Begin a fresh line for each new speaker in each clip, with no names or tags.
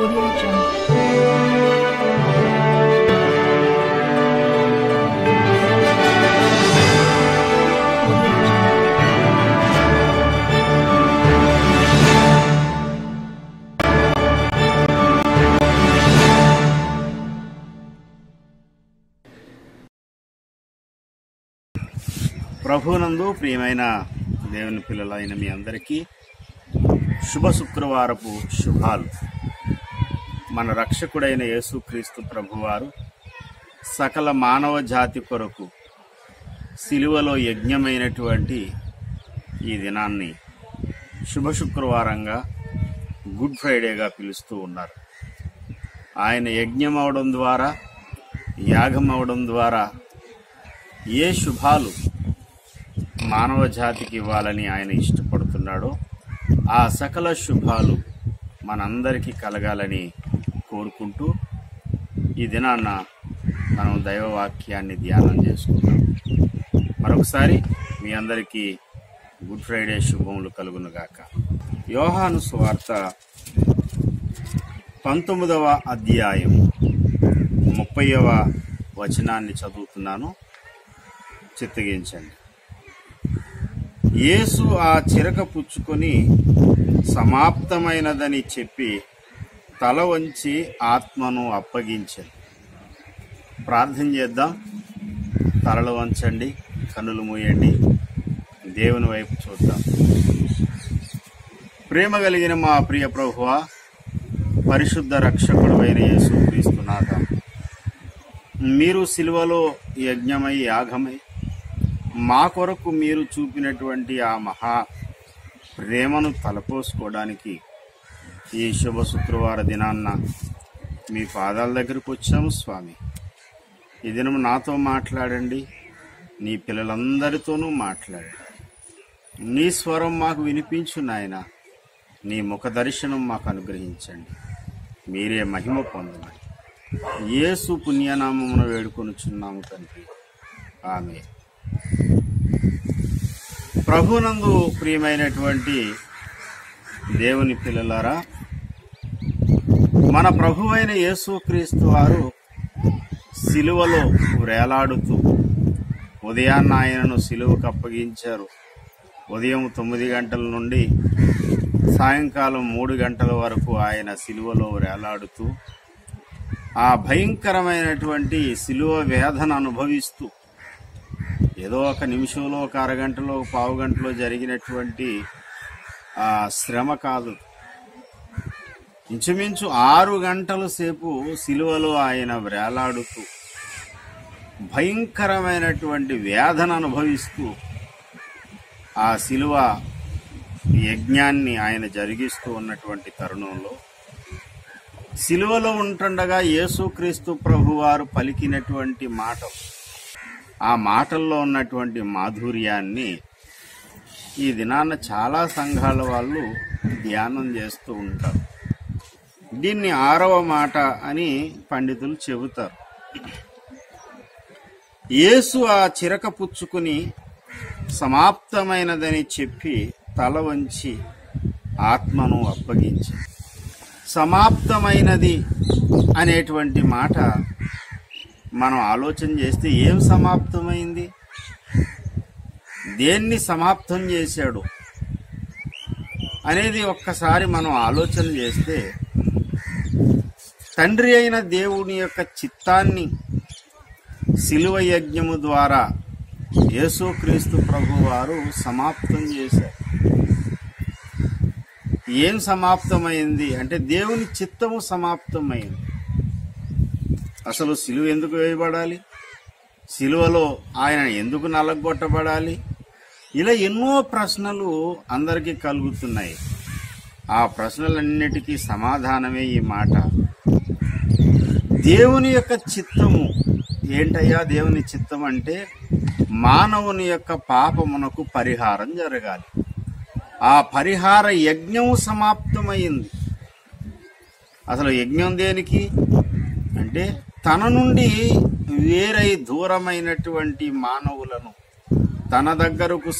Audio Jungle. Audio Jungle.
ప్రభునందు ప్రియమైన దేవుని పిల్లలైన మీ అందరికీ శుభ శుక్రవారపు శుభాలు మన రక్షకుడైన యేసుక్రీస్తు ప్రభువారు సకల మానవ జాతి కొరకు సిలువలో యజ్ఞమైనటువంటి ఈ దినాన్ని శుభ శుక్రవారంగా గుడ్ ఫ్రైడేగా పిలుస్తూ ఉన్నారు ఆయన యజ్ఞం అవడం ద్వారా యాగం అవడం ద్వారా ఏ శుభాలు మానవ జాతికి ఇవ్వాలని ఆయన ఇష్టపడుతున్నాడో ఆ సకల శుభాలు మనందరికీ కలగాలని కోరుకుంటూ ఈ దినాన్న మనం దైవవాక్యాన్ని ధ్యానం చేసుకుందాం మరొకసారి మీ అందరికీ గుడ్ ఫ్రైడే శుభములు కలుగునుగాక యోహాను సువార్త పంతొమ్మిదవ అధ్యాయం ముప్పైవ వచనాన్ని చదువుతున్నాను చిత్తగించండి యేసు ఆ చిరక పుచ్చుకొని సమాప్తమైనదని చెప్పి తల వంచి ఆత్మను అప్పగించాడు ప్రార్థన చేద్దాం తలలు వంచండి కన్నులు మూయండి దేవుని వైపు చూద్దాం ప్రేమ కలిగిన మా ప్రియ ప్రభువ పరిశుద్ధ రక్షకుడు అయిన యేసు క్రీస్తునాథ మీరు సిలువలో యజ్ఞమై యాగమై మా కొరకు మీరు చూపినటువంటి ఆ మహా ప్రేమను తలపోసుకోవడానికి ఈ శుభ శుక్రవార దినాన్న మీ పాదాల దగ్గరకు వచ్చాము స్వామి ఈ దినం నాతో మాట్లాడండి నీ పిల్లలందరితోనూ మాట్లాడండి నీ స్వరం మాకు వినిపించు నాయన నీ ముఖ దర్శనం మాకు అనుగ్రహించండి మీరే మహిమ పొందమని యేసు పుణ్యనామమును వేడుకొనుచున్నాము తండ్రి ఆమె ప్రభునందు ప్రియమైనటువంటి దేవుని పిల్లలారా మన ప్రభు అయిన యేసుక్రీస్తు వారు సిలువలో వేలాడుతూ ఉదయాన్న ఆయనను సిలువకు అప్పగించారు ఉదయం తొమ్మిది గంటల నుండి సాయంకాలం మూడు గంటల వరకు ఆయన సిలువలో వేలాడుతూ ఆ భయంకరమైనటువంటి సిలువ వేదన అనుభవిస్తూ ఏదో ఒక నిమిషంలో ఒక అరగంటలో ఒక పావు గంటలో జరిగినటువంటి ఆ శ్రమ కాదు ఇంచుమించు ఆరు గంటల సేపు సిలువలో ఆయన వేలాడుతూ భయంకరమైనటువంటి వేదన అనుభవిస్తూ ఆ సిలువ యజ్ఞాన్ని ఆయన జరిగిస్తూ ఉన్నటువంటి తరుణంలో సిలువలో ఉంటుండగా యేసుక్రీస్తు ప్రభువారు పలికినటువంటి మాట ఆ మాటల్లో ఉన్నటువంటి మాధుర్యాన్ని ఈ దినాన చాలా సంఘాల వాళ్ళు ధ్యానం చేస్తూ ఉంటారు దీన్ని ఆరవ మాట అని పండితులు చెబుతారు యేసు ఆ చిరక పుచ్చుకుని సమాప్తమైనదని చెప్పి తల వంచి ఆత్మను అప్పగించి సమాప్తమైనది అనేటువంటి మాట మనం ఆలోచన చేస్తే ఏం సమాప్తమైంది దేన్ని సమాప్తం చేశాడు అనేది ఒక్కసారి మనం ఆలోచన చేస్తే తండ్రి అయిన దేవుని యొక్క చిత్తాన్ని శిలువ యజ్ఞము ద్వారా యేసుక్రీస్తు ప్రభు వారు సమాప్తం చేశారు ఏం సమాప్తమైంది అంటే దేవుని చిత్తము సమాప్తమైంది అసలు సిలువ ఎందుకు వేయబడాలి సిలువలో ఆయన ఎందుకు నలగొట్టబడాలి ఇలా ఎన్నో ప్రశ్నలు అందరికీ కలుగుతున్నాయి ఆ ప్రశ్నలన్నిటికీ సమాధానమే ఈ మాట దేవుని యొక్క చిత్తము ఏంటయ్యా దేవుని చిత్తం అంటే మానవుని యొక్క పాపమునకు పరిహారం జరగాలి ఆ పరిహార యజ్ఞం సమాప్తమైంది అసలు యజ్ఞం దేనికి అంటే తన నుండి వేరై దూరమైనటువంటి మానవులను తన దగ్గరకు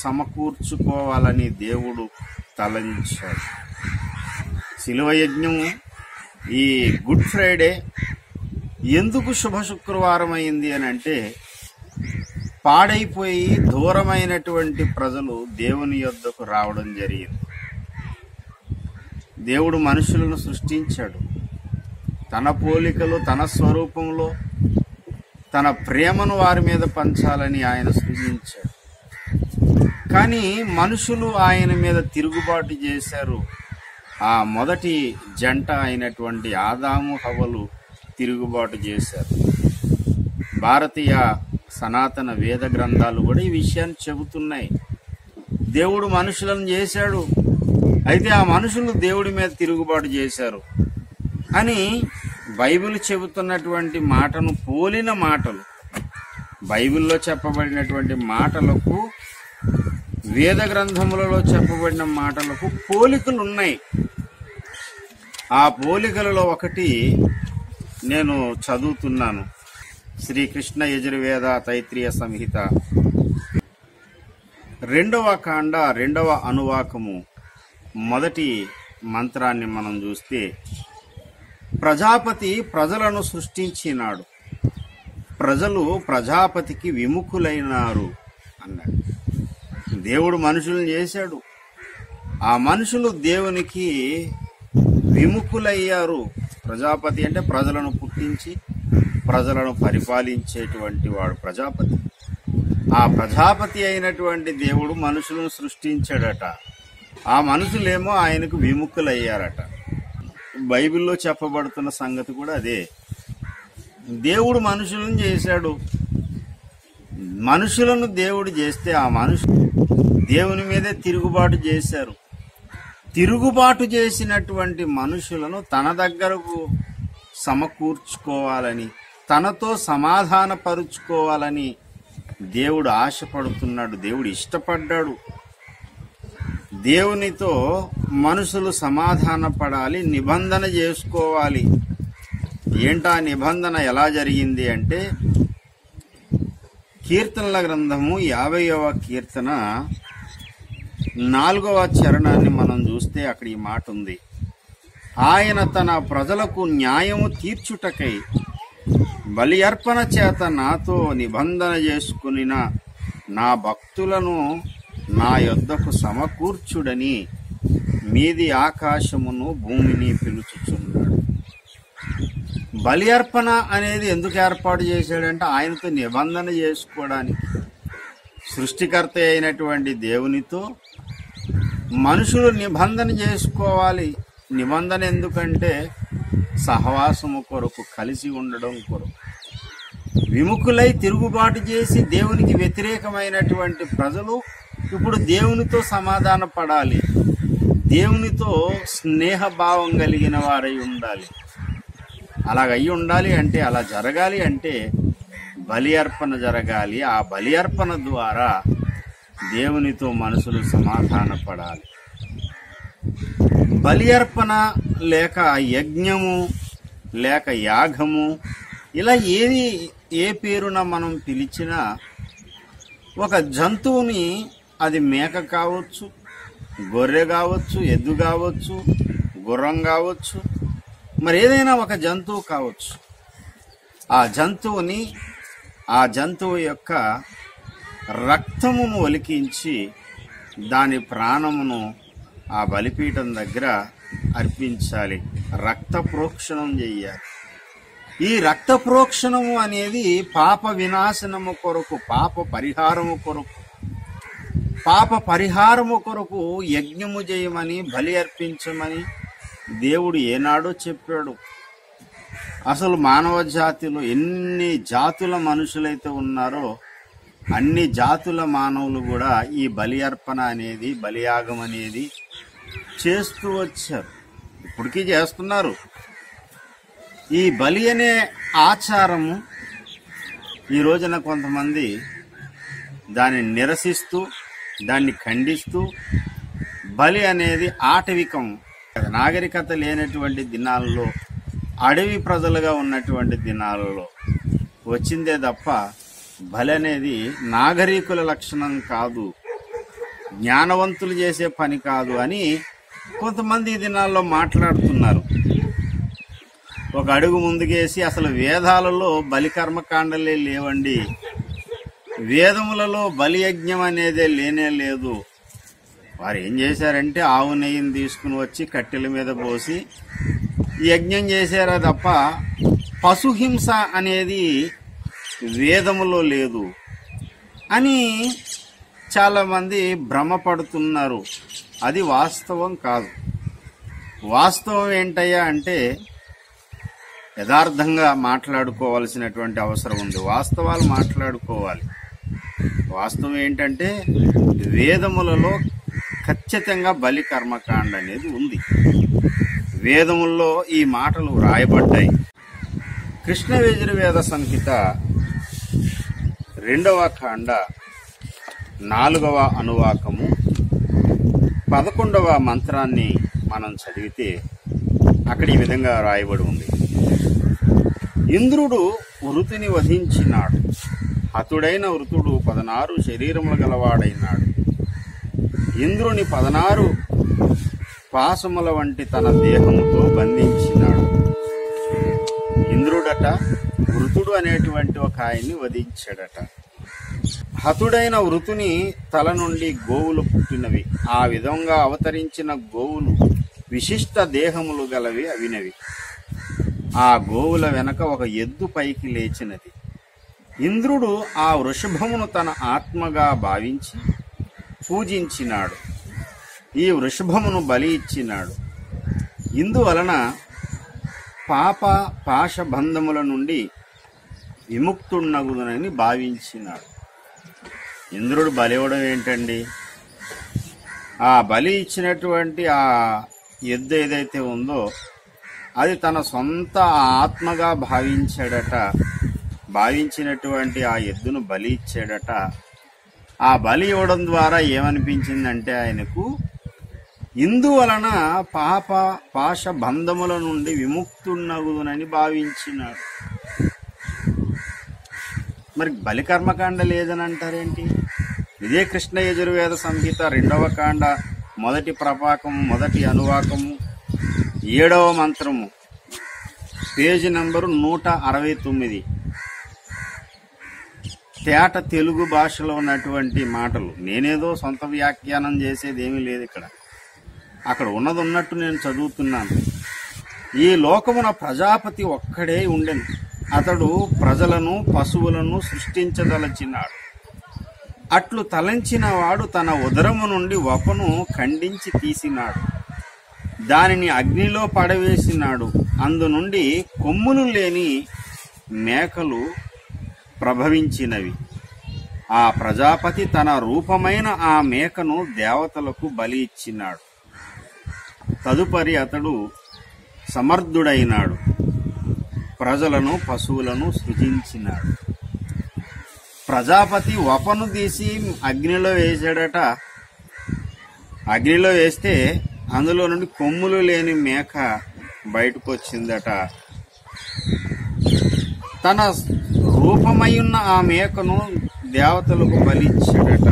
సమకూర్చుకోవాలని దేవుడు తలంచాడు శిలువ యజ్ఞము ఈ గుడ్ ఫ్రైడే ఎందుకు శుభ శుక్రవారం అయింది అని అంటే పాడైపోయి దూరమైనటువంటి ప్రజలు దేవుని యొద్దకు రావడం జరిగింది దేవుడు మనుషులను సృష్టించాడు తన పోలికలు తన స్వరూపంలో తన ప్రేమను వారి మీద పంచాలని ఆయన సృజించాడు కానీ మనుషులు ఆయన మీద తిరుగుబాటు చేశారు ఆ మొదటి జంట అయినటువంటి ఆదాము హవలు తిరుగుబాటు చేశారు భారతీయ సనాతన వేద గ్రంథాలు కూడా ఈ విషయాన్ని చెబుతున్నాయి దేవుడు మనుషులను చేశాడు అయితే ఆ మనుషులు దేవుడి మీద తిరుగుబాటు చేశారు అని బైబిల్ చెబుతున్నటువంటి మాటను పోలిన మాటలు బైబిల్లో చెప్పబడినటువంటి మాటలకు వేద గ్రంథములలో చెప్పబడిన మాటలకు పోలికలు ఉన్నాయి ఆ పోలికలలో ఒకటి నేను చదువుతున్నాను శ్రీకృష్ణ యజుర్వేద తైత్రీయ సంహిత రెండవ కాండ రెండవ అనువాకము మొదటి మంత్రాన్ని మనం చూస్తే ప్రజాపతి ప్రజలను సృష్టించినాడు ప్రజలు ప్రజాపతికి విముఖులైనారు అన్నాడు దేవుడు మనుషులను చేశాడు ఆ మనుషులు దేవునికి విముఖులయ్యారు ప్రజాపతి అంటే ప్రజలను పుట్టించి ప్రజలను పరిపాలించేటువంటి వాడు ప్రజాపతి ఆ ప్రజాపతి అయినటువంటి దేవుడు మనుషులను సృష్టించాడట ఆ మనుషులేమో ఆయనకు విముఖులయ్యారట బైబిల్లో చెప్పబడుతున్న సంగతి కూడా అదే దేవుడు మనుషులను చేశాడు మనుషులను దేవుడు చేస్తే ఆ మనుషులు దేవుని మీదే తిరుగుబాటు చేశారు తిరుగుబాటు చేసినటువంటి మనుషులను తన దగ్గరకు సమకూర్చుకోవాలని తనతో సమాధానపరుచుకోవాలని దేవుడు ఆశపడుతున్నాడు దేవుడు ఇష్టపడ్డాడు దేవునితో మనుషులు సమాధాన పడాలి నిబంధన చేసుకోవాలి ఏంటా నిబంధన ఎలా జరిగింది అంటే కీర్తనల గ్రంథము యాభైవ కీర్తన నాలుగవ చరణాన్ని మనం చూస్తే అక్కడ ఈ మాట ఉంది ఆయన తన ప్రజలకు న్యాయము తీర్చుటకై బలి అర్పణ చేత నాతో నిబంధన చేసుకునిన నా భక్తులను నా యొద్దకు సమకూర్చుడని మీది ఆకాశమును భూమిని పిలుచుచున్నాడు బలి అర్పణ అనేది ఎందుకు ఏర్పాటు చేశాడంటే ఆయనతో నిబంధన చేసుకోవడానికి సృష్టికర్త అయినటువంటి దేవునితో మనుషులు నిబంధన చేసుకోవాలి నిబంధన ఎందుకంటే సహవాసము కొరకు కలిసి ఉండడం కొరకు విముఖులై తిరుగుబాటు చేసి దేవునికి వ్యతిరేకమైనటువంటి ప్రజలు ఇప్పుడు దేవునితో సమాధాన పడాలి దేవునితో స్నేహభావం కలిగిన వారై ఉండాలి అలాగ అయి ఉండాలి అంటే అలా జరగాలి అంటే బలి అర్పణ జరగాలి ఆ బలి అర్పణ ద్వారా దేవునితో మనసులు సమాధాన పడాలి బలి అర్పణ లేక యజ్ఞము లేక యాగము ఇలా ఏది ఏ పేరున మనం పిలిచినా ఒక జంతువుని అది మేక కావచ్చు గొర్రె కావచ్చు ఎద్దు కావచ్చు గుర్రం కావచ్చు మరి ఏదైనా ఒక జంతువు కావచ్చు ఆ జంతువుని ఆ జంతువు యొక్క రక్తమును ఒలికించి దాని ప్రాణమును ఆ బలిపీఠం దగ్గర అర్పించాలి రక్త ప్రోక్షణం చెయ్యాలి ఈ రక్త ప్రోక్షణము అనేది పాప వినాశనము కొరకు పాప పరిహారము కొరకు పాప పరిహారము కొరకు యజ్ఞము చేయమని బలి అర్పించమని దేవుడు ఏనాడో చెప్పాడు అసలు మానవ జాతిలో ఎన్ని జాతుల మనుషులైతే ఉన్నారో అన్ని జాతుల మానవులు కూడా ఈ బలి అర్పణ అనేది బలియాగం అనేది చేస్తూ వచ్చారు ఇప్పటికీ చేస్తున్నారు ఈ బలి అనే ఆచారము ఈ రోజున కొంతమంది దాన్ని నిరసిస్తూ దాన్ని ఖండిస్తూ బలి అనేది ఆటవికం నాగరికత లేనటువంటి దినాలలో అడవి ప్రజలుగా ఉన్నటువంటి దినాలలో వచ్చిందే తప్ప బలి అనేది నాగరికుల లక్షణం కాదు జ్ఞానవంతులు చేసే పని కాదు అని కొంతమంది ఈ దినాల్లో మాట్లాడుతున్నారు ఒక అడుగు ముందుకేసి అసలు వేదాలలో బలి కర్మకాండలే లేవండి వేదములలో బలి యజ్ఞం అనేదే లేనే లేదు వారు ఏం చేశారంటే ఆవు నెయ్యిని తీసుకుని వచ్చి కట్టెల మీద పోసి యజ్ఞం చేశారా తప్ప పశుహింస అనేది వేదములో లేదు అని చాలామంది భ్రమపడుతున్నారు అది వాస్తవం కాదు వాస్తవం ఏంటయ్యా అంటే యథార్థంగా మాట్లాడుకోవాల్సినటువంటి అవసరం ఉంది వాస్తవాలు మాట్లాడుకోవాలి వాస్తవం ఏంటంటే వేదములలో ఖచ్చితంగా బలి కర్మకాండ అనేది ఉంది వేదముల్లో ఈ మాటలు రాయబడ్డాయి కృష్ణ యజుర్వేద సంహిత రెండవ కాండ నాలుగవ అనువాకము పదకొండవ మంత్రాన్ని మనం చదివితే అక్కడ ఈ విధంగా రాయబడి ఉంది ఇంద్రుడు వృతిని వధించినాడు హతుడైన వృతుడు పదనారు శరీరములు గలవాడైనాడు ఇంద్రుని పదనారు పాసముల వంటి తన దేహముతో బంధించినాడు ఇంద్రుడట వృతుడు అనేటువంటి ఒక ఆయన్ని వధించాడట హతుడైన వృతుని తల నుండి గోవులు పుట్టినవి ఆ విధంగా అవతరించిన గోవులు విశిష్ట దేహములు గలవి అవినవి ఆ గోవుల వెనక ఒక ఎద్దు పైకి లేచినది ఇంద్రుడు ఆ వృషభమును తన ఆత్మగా భావించి పూజించినాడు ఈ వృషభమును బలి ఇచ్చినాడు ఇందువలన పాప పాశబంధముల నుండి విముక్తున్నగునని భావించినాడు ఇంద్రుడు బలి ఇవ్వడం ఏంటండి ఆ బలి ఇచ్చినటువంటి ఆ ఎద్దు ఏదైతే ఉందో అది తన సొంత ఆత్మగా భావించాడట భావించినటువంటి ఆ ఎద్దును బలి ఇచ్చాడట ఆ బలి ఇవ్వడం ద్వారా ఏమనిపించిందంటే ఆయనకు ఇందువలన పాప పాశ బంధముల నుండి విముక్తున్నగునని భావించినాడు మరి బలి కర్మకాండ లేదని అంటారేంటి ఇదే కృష్ణ యజుర్వేద సంహిత రెండవ కాండ మొదటి ప్రపాకము మొదటి అనువాకము ఏడవ మంత్రము పేజీ నంబరు నూట అరవై తొమ్మిది తేట తెలుగు భాషలో ఉన్నటువంటి మాటలు నేనేదో సొంత వ్యాఖ్యానం చేసేది ఏమీ లేదు ఇక్కడ అక్కడ ఉన్నది ఉన్నట్టు నేను చదువుతున్నాను ఈ లోకమున ప్రజాపతి ఒక్కడే ఉండెను అతడు ప్రజలను పశువులను సృష్టించదలచినాడు అట్లు తలంచిన వాడు తన ఉదరము నుండి వపను ఖండించి తీసినాడు దానిని అగ్నిలో పడవేసినాడు అందు నుండి కొమ్ములు లేని మేకలు ప్రభవించినవి ఆ ప్రజాపతి తన రూపమైన ఆ మేకను దేవతలకు బలి ఇచ్చినాడు తదుపరి అతడు సమర్థుడైనాడు ప్రజలను పశువులను సృజించినాడు ప్రజాపతి వపను తీసి అగ్నిలో వేసాడట అగ్నిలో వేస్తే అందులో నుండి కొమ్ములు లేని మేక బయటకు వచ్చిందట తన రూపమై ఉన్న ఆ మేకను దేవతలకు బలిచ్చాడట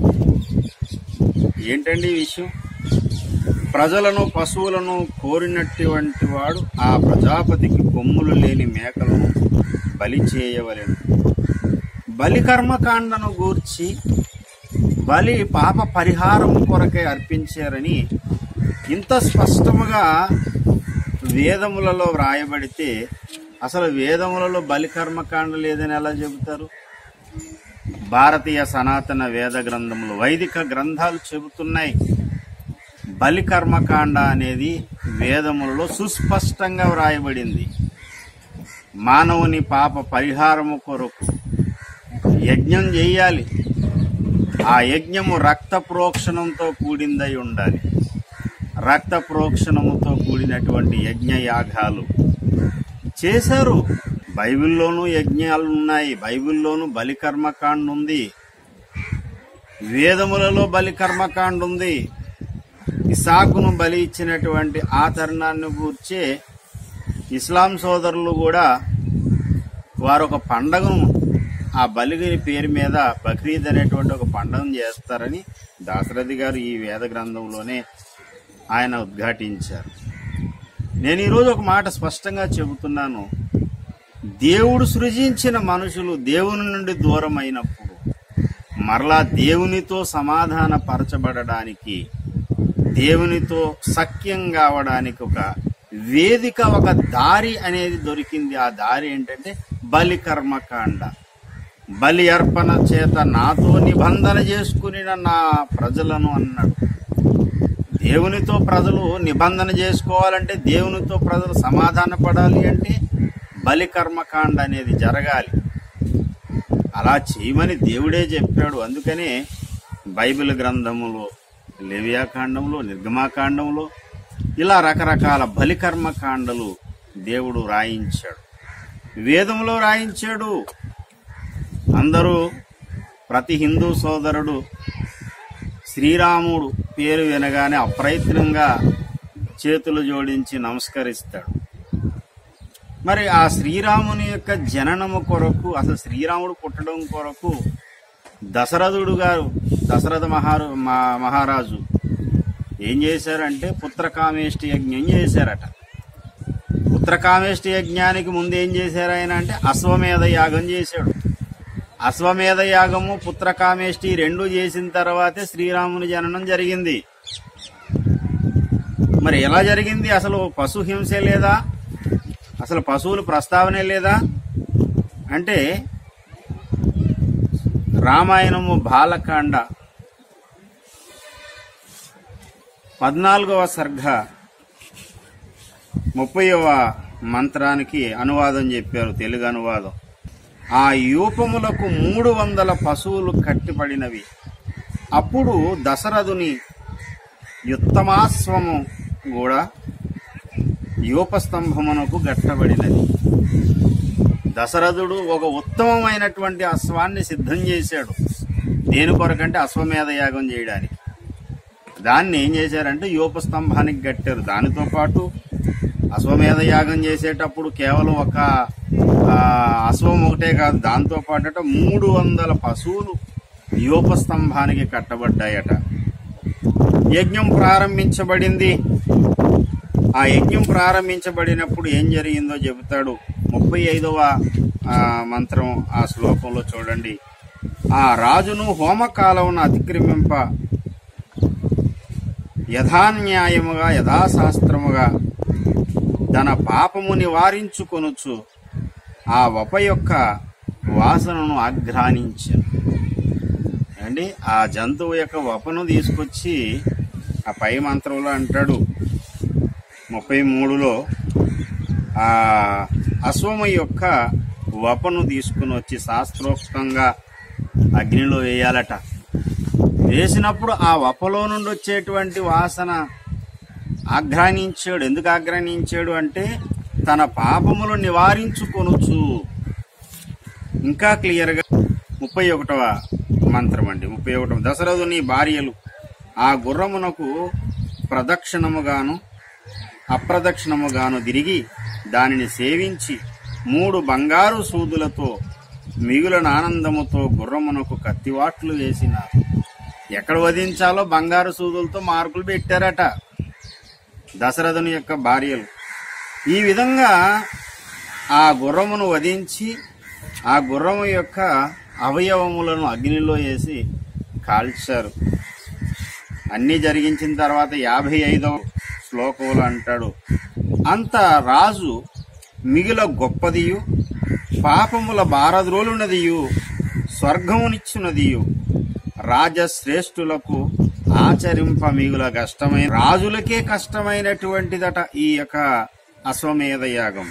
ఏంటండి ఈ విషయం ప్రజలను పశువులను కోరినటువంటి వాడు ఆ ప్రజాపతికి కొమ్ములు లేని మేకలను బలి చేయవలెను బలి కర్మకాండను గూర్చి బలి పాప పరిహారం కొరకే అర్పించారని ఇంత స్పష్టముగా వేదములలో వ్రాయబడితే అసలు వేదములలో బలి కర్మకాండ లేదని ఎలా చెబుతారు భారతీయ సనాతన వేద గ్రంథములు వైదిక గ్రంథాలు చెబుతున్నాయి బలి కర్మకాండ అనేది వేదములలో సుస్పష్టంగా వ్రాయబడింది మానవుని పాప పరిహారము కొరకు యజ్ఞం చేయాలి ఆ యజ్ఞము రక్త ప్రోక్షణంతో కూడిందై ఉండాలి రక్త ప్రోక్షణముతో కూడినటువంటి యజ్ఞ యాగాలు చేశారు బైబిల్లోనూ యజ్ఞాలు ఉన్నాయి బైబిల్లోనూ బలి కర్మకాండ ఉంది వేదములలో బలి కర్మకాండ ఉంది ఇసాకును బలి ఇచ్చినటువంటి ఆ తరుణాన్ని గూర్చే ఇస్లాం సోదరులు కూడా వారు ఒక పండగను ఆ బలిగిరి పేరు మీద బక్రీద్ అనేటువంటి ఒక పండుగను చేస్తారని దాశరథి గారు ఈ వేద గ్రంథంలోనే ఆయన ఉద్ఘాటించారు నేను ఈరోజు ఒక మాట స్పష్టంగా చెబుతున్నాను దేవుడు సృజించిన మనుషులు దేవుని నుండి దూరం అయినప్పుడు మరలా దేవునితో సమాధాన పరచబడడానికి దేవునితో సఖ్యం కావడానికి ఒక వేదిక ఒక దారి అనేది దొరికింది ఆ దారి ఏంటంటే బలి కర్మకాండ బలి అర్పణ చేత నాతో నిబంధన చేసుకుని నా ప్రజలను అన్నాడు దేవునితో ప్రజలు నిబంధన చేసుకోవాలంటే దేవునితో ప్రజలు సమాధాన పడాలి అంటే బలి కర్మకాండ అనేది జరగాలి అలా చేయమని దేవుడే చెప్పాడు అందుకనే బైబిల్ గ్రంథములో లేవియాకాండంలో నిర్గమాకాండంలో ఇలా రకరకాల బలికర్మకాండలు దేవుడు రాయించాడు వేదంలో రాయించాడు అందరూ ప్రతి హిందూ సోదరుడు శ్రీరాముడు పేరు వినగానే అప్రయత్నంగా చేతులు జోడించి నమస్కరిస్తాడు మరి ఆ శ్రీరాముని యొక్క జననము కొరకు అసలు శ్రీరాముడు పుట్టడం కొరకు దశరథుడు గారు దశరథ మహారు మా- మహారాజు ఏం చేశారంటే పుత్రకామేష్టి యజ్ఞం చేశారట పుత్రకామేష్టి యజ్ఞానికి ముందు ఏం చేశారు ఆయన అంటే అశ్వమేధ యాగం చేశాడు అశ్వమేధ యాగము పుత్రకామేష్టి రెండు చేసిన తర్వాతే శ్రీరాముని జననం జరిగింది మరి ఎలా జరిగింది అసలు పశు హింసే లేదా అసలు పశువులు ప్రస్తావనే లేదా అంటే రామాయణము బాలకాండ పద్నాలుగవ సర్గ ముప్పైవ మంత్రానికి అనువాదం చెప్పారు తెలుగు అనువాదం ఆ యూపములకు మూడు వందల పశువులు కట్టిపడినవి అప్పుడు దశరథుని యుత్తమాశ్వము కూడా యూపస్తంభమునకు గట్టబడినది దశరథుడు ఒక ఉత్తమమైనటువంటి అశ్వాన్ని సిద్ధం చేశాడు దేని కొరకంటే అశ్వమేధ యాగం చేయడానికి దాన్ని ఏం చేశారంటే యూపస్తంభానికి కట్టారు దానితో పాటు అశ్వమేధ యాగం చేసేటప్పుడు కేవలం ఒక ఆ, అశ్వం ఒకటే కాదు దాంతో పాటట మూడు వందల పశువులు యూపస్తంభానికి కట్టబడ్డాయట యజ్ఞం ప్రారంభించబడింది ఆ యజ్ఞం ప్రారంభించబడినప్పుడు ఏం జరిగిందో చెబుతాడు ముప్పై ఐదవ ఆ, మంత్రం ఆ శ్లోకంలో చూడండి ఆ రాజును హోమకాలమును అతిక్రమింప యథాన్యాయముగా యథాశాస్త్రముగా తన పాపము నివారించుకొనుచు ఆ వప యొక్క వాసనను ఆఘ్రానించాను అండి ఆ జంతువు యొక్క వపను తీసుకొచ్చి ఆ పై మంత్రంలో అంటాడు ముప్పై మూడులో ఆ అశ్వము యొక్క వపను తీసుకుని వచ్చి శాస్త్రోక్తంగా అగ్నిలో వేయాలట వేసినప్పుడు ఆ వపలో నుండి వచ్చేటువంటి వాసన ఆఘ్రానించాడు ఎందుకు ఆఘ్రానించాడు అంటే తన పాపములు నివారించుకొనుచు ఇంకా క్లియర్గా ముప్పై ఒకటవ మంత్రం అండి ముప్పై ఒకటవ దశరథుని భార్యలు ఆ గుర్రమునకు ప్రదక్షిణముగాను అప్రదక్షిణముగాను తిరిగి దానిని సేవించి మూడు బంగారు సూదులతో మిగులను ఆనందముతో గుర్రమునకు కత్తివాట్లు వేసినారు ఎక్కడ వధించాలో బంగారు సూదులతో మార్కులు పెట్టారట దశరథుని యొక్క భార్యలు ఈ విధంగా ఆ గుర్రమును వధించి ఆ గుర్రము యొక్క అవయవములను అగ్నిలో వేసి కాల్చారు అన్నీ జరిగించిన తర్వాత యాభై ఐదవ శ్లోకంలో అంటాడు అంత రాజు మిగిల గొప్పదియు పాపముల బారద్రోలునదియు స్వర్గమునిచ్చునదియు రాజశ్రేష్ఠులకు ఆచరింప మిగుల కష్టమైన రాజులకే కష్టమైనటువంటిదట ఈ యొక్క అశ్వమేధ యాగం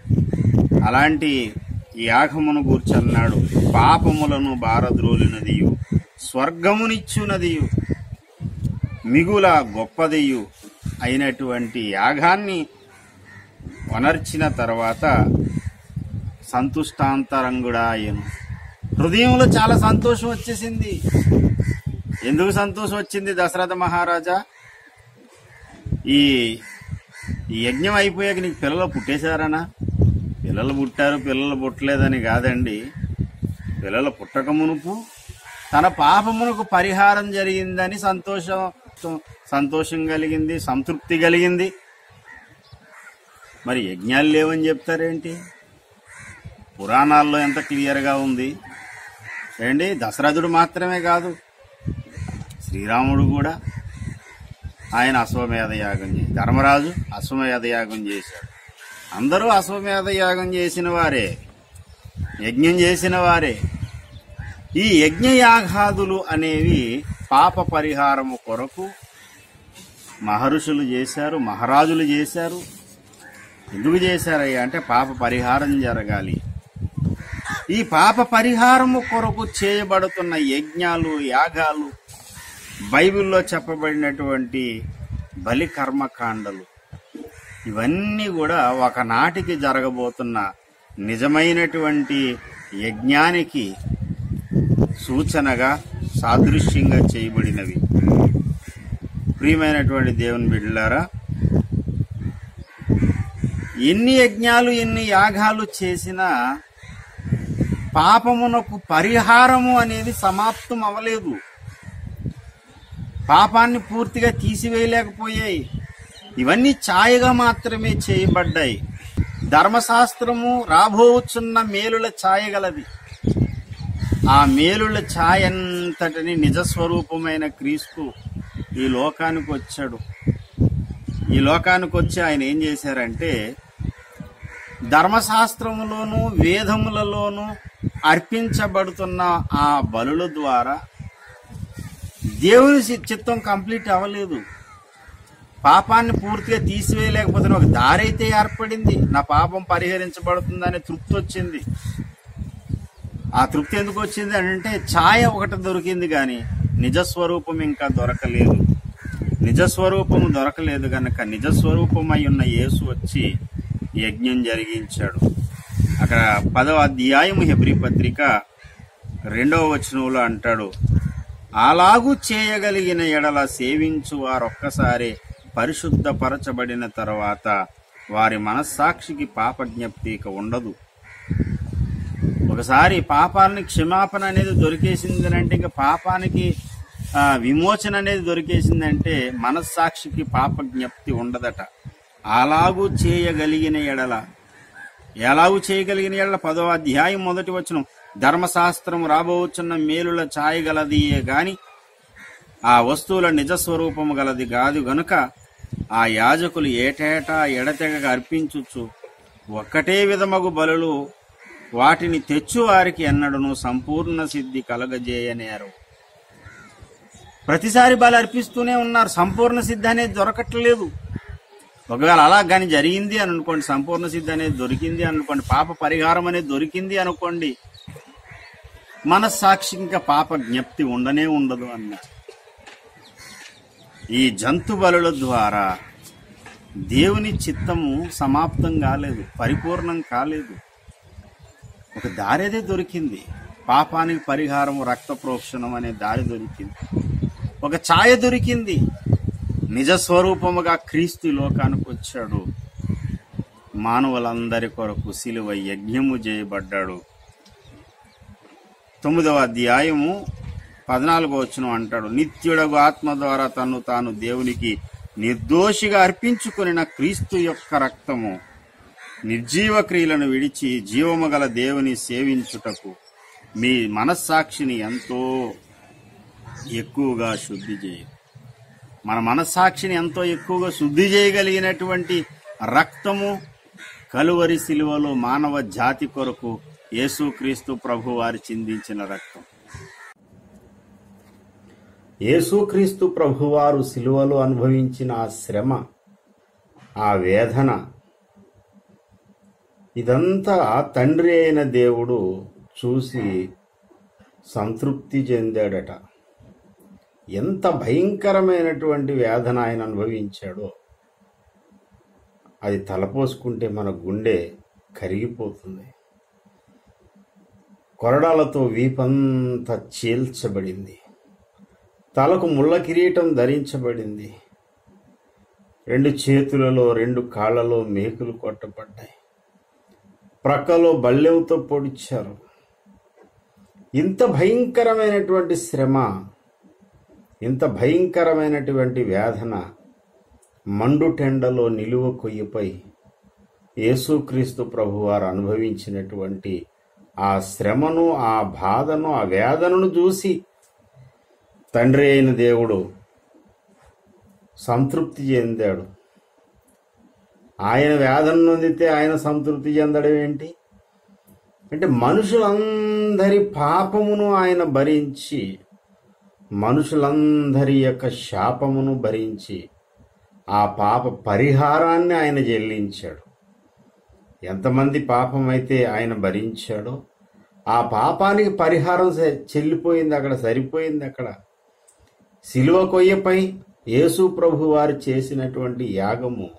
అలాంటి యాగమును గూర్చన్నాడు పాపములను బారద్రోలినదియు స్వర్గమునిచ్చునదియు మిగుల గొప్పదియు అయినటువంటి యాగాన్ని వనర్చిన తర్వాత సంతుష్టాంతరంగుడా అయ్యను హృదయంలో చాలా సంతోషం వచ్చేసింది ఎందుకు సంతోషం వచ్చింది దశరథ మహారాజా ఈ ఈ యజ్ఞం అయిపోయాక నీకు పిల్లలు పుట్టేశారనా పిల్లలు పుట్టారు పిల్లలు పుట్టలేదని కాదండి పిల్లలు పుట్టక మునుపు తన పాపమునకు పరిహారం జరిగిందని సంతోషం సంతోషం కలిగింది సంతృప్తి కలిగింది మరి యజ్ఞాలు లేవని చెప్తారేంటి పురాణాల్లో ఎంత క్లియర్గా ఉంది ఏంటి దశరథుడు మాత్రమే కాదు శ్రీరాముడు కూడా ఆయన అశ్వమేధ యాగం చేసి ధర్మరాజు అశ్వమేధ యాగం చేశాడు అందరూ అశ్వమేధ యాగం చేసిన వారే యజ్ఞం చేసిన వారే ఈ యజ్ఞయాగాదులు అనేవి పాప పరిహారము కొరకు మహర్షులు చేశారు మహారాజులు చేశారు ఎందుకు చేశారయ్యా అంటే పాప పరిహారం జరగాలి ఈ పాప పరిహారము కొరకు చేయబడుతున్న యజ్ఞాలు యాగాలు బైబిల్లో చెప్పబడినటువంటి బలి కర్మకాండలు ఇవన్నీ కూడా ఒకనాటికి జరగబోతున్న నిజమైనటువంటి యజ్ఞానికి సూచనగా సాదృశ్యంగా చేయబడినవి ప్రియమైనటువంటి దేవుని బిడ్డలారా ఎన్ని యజ్ఞాలు ఎన్ని యాగాలు చేసినా పాపమునకు పరిహారము అనేది సమాప్తం అవ్వలేదు పాపాన్ని పూర్తిగా తీసివేయలేకపోయాయి ఇవన్నీ ఛాయగా మాత్రమే చేయబడ్డాయి ధర్మశాస్త్రము రాబోచున్న మేలుల ఛాయగలది ఆ మేలుల ఛాయంతటిని నిజస్వరూపమైన క్రీస్తు ఈ లోకానికి వచ్చాడు ఈ లోకానికి వచ్చి ఆయన ఏం చేశారంటే ధర్మశాస్త్రములోను వేదములలోను అర్పించబడుతున్న ఆ బలుల ద్వారా దేవుని చి- చిత్తం కంప్లీట్ అవ్వలేదు పాపాన్ని పూర్తిగా తీసివేయలేకపోతే ఒక దారి అయితే ఏర్పడింది నా పాపం పరిహరించబడుతుందనే తృప్తి వచ్చింది ఆ తృప్తి ఎందుకు వచ్చింది అని అంటే ఛాయ ఒకటి దొరికింది కానీ నిజస్వరూపం ఇంకా దొరకలేదు నిజస్వరూపము దొరకలేదు గనక నిజస్వరూపమై ఉన్న యేసు వచ్చి యజ్ఞం జరిగించాడు అక్కడ పదవ అధ్యాయం హెబ్రి పత్రిక రెండవ వచనంలో అంటాడు అలాగూ చేయగలిగిన ఎడల సేవించు వారొక్కసారి పరిశుద్ధపరచబడిన తర్వాత వారి మనస్సాక్షికి పాప జ్ఞప్తి ఇక ఉండదు ఒకసారి పాపాలని క్షమాపణ అనేది దొరికేసింది అంటే ఇంకా పాపానికి ఆ, విమోచన అనేది దొరికేసిందంటే మనస్సాక్షికి పాప జ్ఞప్తి ఉండదట అలాగూ చేయగలిగిన ఎడల ఎలాగూ చేయగలిగిన ఎడల పదో అధ్యాయం మొదటి వచనం ధర్మశాస్త్రం రాబోచున్న మేలుల ఛాయగలదియే గాని ఆ వస్తువుల నిజస్వరూపము గలది కాదు గనుక ఆ యాజకులు ఏటేటా ఎడతెగక అర్పించుచు ఒక్కటే విధమగు బలులు వాటిని తెచ్చు వారికి ఎన్నడను సంపూర్ణ సిద్ధి కలగజేయనేరు ప్రతిసారి బలి అర్పిస్తూనే ఉన్నారు సంపూర్ణ సిద్ధి అనేది దొరకట్లేదు ఒకవేళ అలా కానీ జరిగింది అని అనుకోండి సంపూర్ణ సిద్ధి అనేది దొరికింది అని అనుకోండి పాప పరిహారం అనేది దొరికింది అనుకోండి మనస్సాక్షి ఇంకా పాప జ్ఞప్తి ఉండనే ఉండదు అన్న ఈ జంతు బలుల ద్వారా దేవుని చిత్తము సమాప్తం కాలేదు పరిపూర్ణం కాలేదు ఒక దారేదే దొరికింది పాపానికి పరిహారం రక్త ప్రోక్షణం అనే దారి దొరికింది ఒక ఛాయ దొరికింది నిజ స్వరూపముగా క్రీస్తు ఈ లోకానికి వచ్చాడు మానవులందరి కొరకు సిలువ యజ్ఞము చేయబడ్డాడు తొమ్మిదవ అధ్యాయము పద్నాలుగో వచ్చిన అంటాడు నిత్యుడగు ఆత్మ ద్వారా తను తాను దేవునికి నిర్దోషిగా అర్పించుకొనిన క్రీస్తు యొక్క రక్తము నిర్జీవ క్రియలను విడిచి జీవము గల దేవుని సేవించుటకు మీ మనస్సాక్షిని ఎంతో ఎక్కువగా శుద్ధి చేయ మన మనస్సాక్షిని ఎంతో ఎక్కువగా శుద్ధి చేయగలిగినటువంటి రక్తము కలువరి శిలువలో మానవ జాతి కొరకు యేసుక్రీస్తు ప్రభు వారి చిందించిన రక్తం యేసుక్రీస్తు ప్రభువారు శిలువలో అనుభవించిన ఆ శ్రమ ఆ వేదన ఇదంతా తండ్రి అయిన దేవుడు చూసి సంతృప్తి చెందాడట ఎంత భయంకరమైనటువంటి వేదన ఆయన అనుభవించాడో అది తలపోసుకుంటే మన గుండె కరిగిపోతుంది కొరడాలతో వీపంతా చీల్చబడింది తలకు ముళ్ళ కిరీటం ధరించబడింది రెండు చేతులలో రెండు కాళ్ళలో మేకులు కొట్టబడ్డాయి ప్రక్కలో బల్లెంతో పొడిచారు ఇంత భయంకరమైనటువంటి శ్రమ ఇంత భయంకరమైనటువంటి వేదన మండుటెండలో నిలువ కొయ్యపై యేసుక్రీస్తు ప్రభువారు అనుభవించినటువంటి ఆ శ్రమను ఆ బాధను ఆ వేదనను చూసి తండ్రి అయిన దేవుడు సంతృప్తి చెందాడు ఆయన వేదన నొందితే ఆయన సంతృప్తి చెందడం ఏంటి అంటే మనుషులందరి పాపమును ఆయన భరించి మనుషులందరి యొక్క శాపమును భరించి ఆ పాప పరిహారాన్ని ఆయన చెల్లించాడు ఎంతమంది పాపమైతే ఆయన భరించాడో ఆ పాపానికి పరిహారం స- చెల్లిపోయింది అక్కడ సరిపోయింది అక్కడ శిలువ కొయ్యపై యేసు ప్రభు వారు చేసినటువంటి యాగము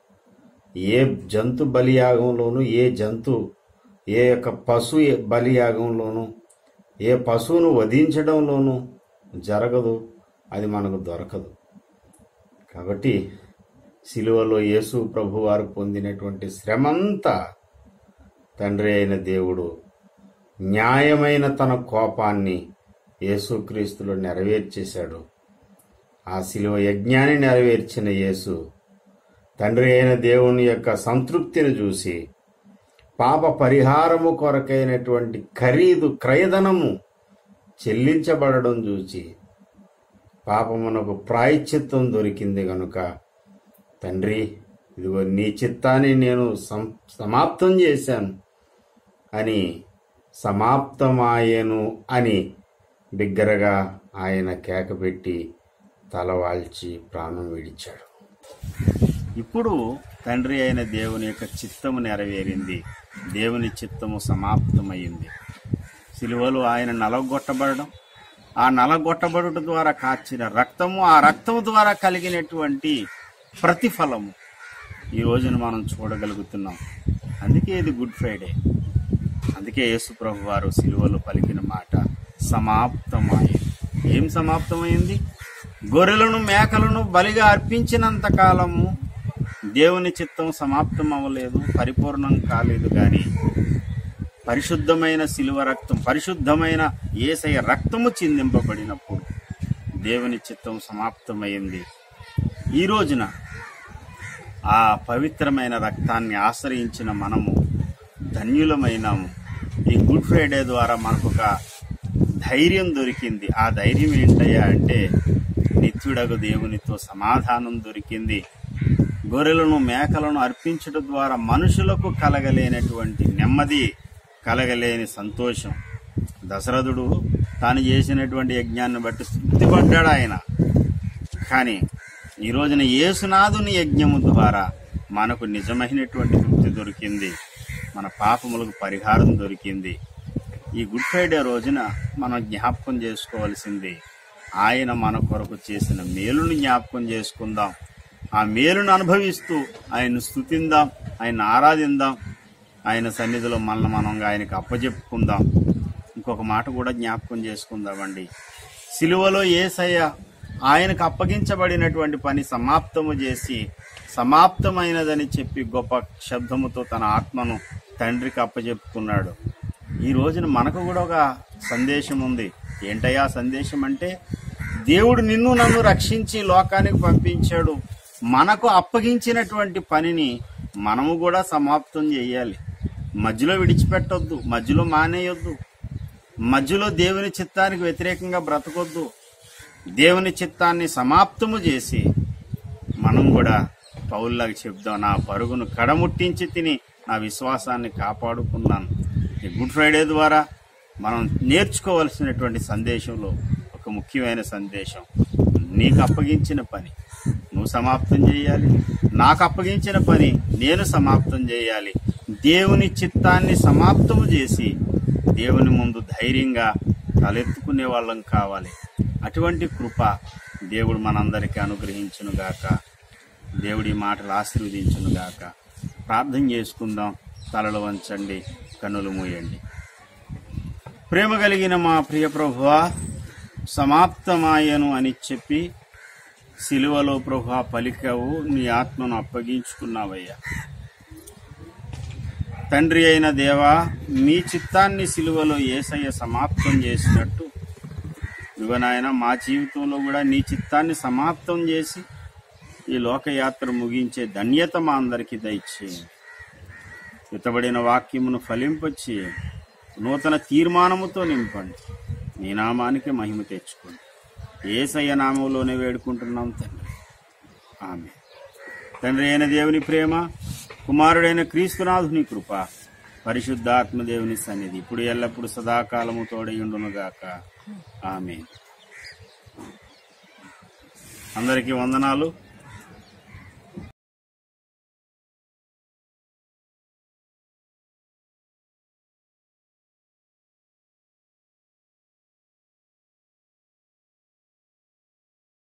ఏ జంతు బలియాగంలోనూ ఏ జంతు ఏ యొక్క పశు బలియాగంలోనూ ఏ పశువును వధించడంలోనూ జరగదు అది మనకు దొరకదు కాబట్టి శిలువలో యేసు ప్రభు వారు పొందినటువంటి శ్రమంతా తండ్రి అయిన దేవుడు న్యాయమైన తన కోపాన్ని యేసుక్రీస్తులో నెరవేర్చేశాడు ఆ శిలువ యజ్ఞాన్ని నెరవేర్చిన యేసు తండ్రి అయిన దేవుని యొక్క సంతృప్తిని చూసి పాప పరిహారము కొరకైనటువంటి ఖరీదు క్రయధనము చెల్లించబడడం చూచి పాపమునకు ప్రాయశ్చిత్తం దొరికింది గనుక తండ్రి ఇదిగో నీ చిత్తాన్ని నేను సం- సమాప్తం చేశాను అని సమాప్తమాయను అని బిగ్గరగా ఆయన కేకపెట్టి తలవాల్చి ప్రాణం విడిచాడు ఇప్పుడు తండ్రి అయిన దేవుని యొక్క చిత్తము నెరవేరింది దేవుని చిత్తము సమాప్తమైంది సిలువలో ఆయన నలగొట్టబడడం ఆ నలగొట్టబడుట ద్వారా కాచిన రక్తము ఆ రక్తము ద్వారా కలిగినటువంటి ప్రతిఫలము ఈ రోజున మనం చూడగలుగుతున్నాం అందుకే ఇది గుడ్ ఫ్రైడే అందుకే యేసు ప్రభు వారు సిలువలో పలికిన మాట సమాప్తమైంది ఏం సమాప్తమైంది గొర్రెలను మేకలను బలిగా అర్పించినంత కాలము దేవుని చిత్తం సమాప్తం అవ్వలేదు పరిపూర్ణం కాలేదు కానీ పరిశుద్ధమైన శిలువ రక్తం పరిశుద్ధమైన ఏసయ రక్తము చిందింపబడినప్పుడు దేవుని చిత్తం సమాప్తమైంది ఈ రోజున ఆ పవిత్రమైన రక్తాన్ని ఆశ్రయించిన మనము ధన్యులమైనాము ఈ గుడ్ ఫ్రైడే ద్వారా మనకు ఒక ధైర్యం దొరికింది ఆ ధైర్యం ఏంటయ్యా అంటే నిత్యుడగు దేవునితో సమాధానం దొరికింది గొర్రెలను మేకలను అర్పించడం ద్వారా మనుషులకు కలగలేనటువంటి నెమ్మది కలగలేని సంతోషం దశరథుడు తాను చేసినటువంటి యజ్ఞాన్ని బట్టి తృప్తిపడ్డాడు ఆయన కానీ ఈ రోజున యేసునాథుని యజ్ఞము ద్వారా మనకు నిజమైనటువంటి తృప్తి దొరికింది మన పాపములకు పరిహారం దొరికింది ఈ గుడ్ ఫ్రైడే రోజున మనం జ్ఞాపకం చేసుకోవాల్సింది ఆయన మన కొరకు చేసిన మేలుని జ్ఞాపకం చేసుకుందాం ఆ మేలును అనుభవిస్తూ ఆయన్ను స్తుతిందాం ఆయన ఆరాధిందాం ఆయన సన్నిధిలో మనల్ని మనం ఆయనకు అప్పచెప్పుకుందాం ఇంకొక మాట కూడా జ్ఞాపకం చేసుకుందామండి సిలువలో ఏసయ్య ఆయనకు అప్పగించబడినటువంటి పని సమాప్తము చేసి సమాప్తమైనదని చెప్పి గొప్ప శబ్దముతో తన ఆత్మను తండ్రికి అప్పచెప్పుకున్నాడు ఈ రోజున మనకు కూడా ఒక సందేశం ఉంది ఏంటయ్యా సందేశం అంటే దేవుడు నిన్ను నన్ను రక్షించి లోకానికి పంపించాడు మనకు అప్పగించినటువంటి పనిని మనము కూడా సమాప్తం చేయాలి మధ్యలో విడిచిపెట్టొద్దు మధ్యలో మానేయొద్దు మధ్యలో దేవుని చిత్తానికి వ్యతిరేకంగా బ్రతకొద్దు దేవుని చిత్తాన్ని సమాప్తము చేసి మనం కూడా పౌల్లాగా చెప్దాం నా పరుగును కడముట్టించి తిని నా విశ్వాసాన్ని కాపాడుకున్నాను ఈ గుడ్ ఫ్రైడే ద్వారా మనం నేర్చుకోవలసినటువంటి సందేశంలో ఒక ముఖ్యమైన సందేశం నీకు అప్పగించిన పని నువ్వు సమాప్తం చేయాలి నాకు అప్పగించిన పని నేను సమాప్తం చేయాలి దేవుని చిత్తాన్ని సమాప్తము చేసి దేవుని ముందు ధైర్యంగా తలెత్తుకునే వాళ్ళం కావాలి అటువంటి కృప దేవుడు మనందరికీ అనుగ్రహించునుగాక దేవుడి మాటలు ఆశీర్వదించునుగాక ప్రార్థన చేసుకుందాం తలలు వంచండి కన్నులు మూయండి ప్రేమ కలిగిన మా ప్రియ ప్రభువా సమాప్తమాయను అని చెప్పి సిలువలో ప్రభు పలికావు నీ ఆత్మను అప్పగించుకున్నావయ్యా తండ్రి అయిన దేవా మీ చిత్తాన్ని సిలువలో ఏసయ్య సమాప్తం చేసినట్టు ఇదిగో నాయన మా జీవితంలో కూడా నీ చిత్తాన్ని సమాప్తం చేసి ఈ లోకయాత్ర ముగించే ధన్యత మా అందరికీ దయచేయండి విత్తబడిన వాక్యమును ఫలింపచ్చి నూతన తీర్మానముతో నింపండి మీ నామానికి మహిమ తెచ్చుకోండి ఏసయ్య నామంలోనే వేడుకుంటున్నాం తండ్రి ఆమె తండ్రి అయిన దేవుని ప్రేమ కుమారుడైన క్రీస్తునాథుని కృప పరిశుద్ధాత్మ దేవుని సన్నిధి ఇప్పుడు ఎల్లప్పుడు సదాకాలము తోడయుండునుగాక ఆమె అందరికీ వందనాలు